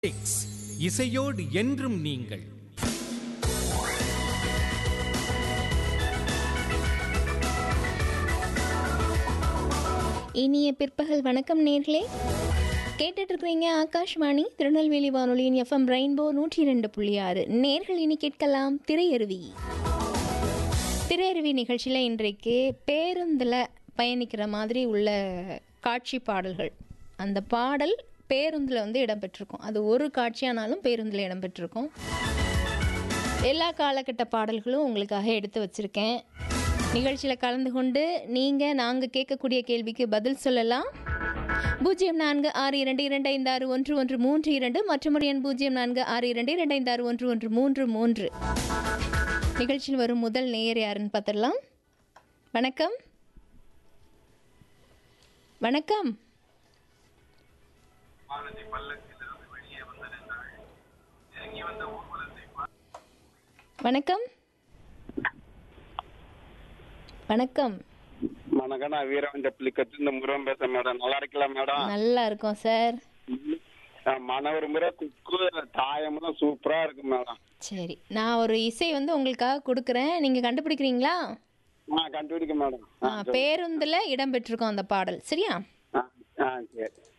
X, இசையோடு என்றும் நீங்கள் இனிய பிற்பகல் வணக்கம் நேர்களே கேட்டுட்டு இருக்கிறீங்க ஆகாஷ்வாணி திருநெல்வேலி வானொலியின் எஃப்எம் ரெயின்போ நூற்றி ரெண்டு புள்ளி ஆறு நேர்கள் இனி கேட்கலாம் திரையருவி திரையருவி நிகழ்ச்சியில் இன்றைக்கு பேருந்தில் பயணிக்கிற மாதிரி உள்ள காட்சி பாடல்கள் அந்த பாடல் பேருந்தில் வந்து இடம்பெற்றிருக்கும் அது ஒரு காட்சியானாலும் பேருந்தில் இடம்பெற்றிருக்கும் எல்லா காலகட்ட பாடல்களும் உங்களுக்காக எடுத்து வச்சுருக்கேன் நிகழ்ச்சியில் கலந்து கொண்டு நீங்கள் நாங்கள் கேட்கக்கூடிய கேள்விக்கு பதில் சொல்லலாம் பூஜ்ஜியம் நான்கு ஆறு இரண்டு இரண்டு ஐந்து ஆறு ஒன்று ஒன்று மூன்று இரண்டு மற்றும் ஒரு எண் பூஜ்ஜியம் நான்கு ஆறு இரண்டு இரண்டு ஐந்து ஆறு ஒன்று ஒன்று மூன்று மூன்று நிகழ்ச்சியில் வரும் முதல் நேயர் யாருன்னு பார்த்துடலாம் வணக்கம் வணக்கம் வணக்கம் வணக்கம் வணக்கம் நான் வீரவன் ஜப்ளிக்கத்து இந்த முருகன் பேசுறேன் மேடம் நல்லா இருக்கலாம் மேடம் நல்லா இருக்கோம் சார் நான் மனவர் முறை குக்கு தாயமெல்லாம் சூப்பரா இருக்கு மேடம் சரி நான் ஒரு இசை வந்து உங்களுக்காக கொடுக்குறேன் நீங்கள் கண்டுபிடிக்கிறீங்களா ஆ கண்டுபிடிக்க மேடம் ஆ, பேருந்துல இடம்பெற்றிருக்கோம் அந்த பாடல் சரியா ஆ ஆ சரி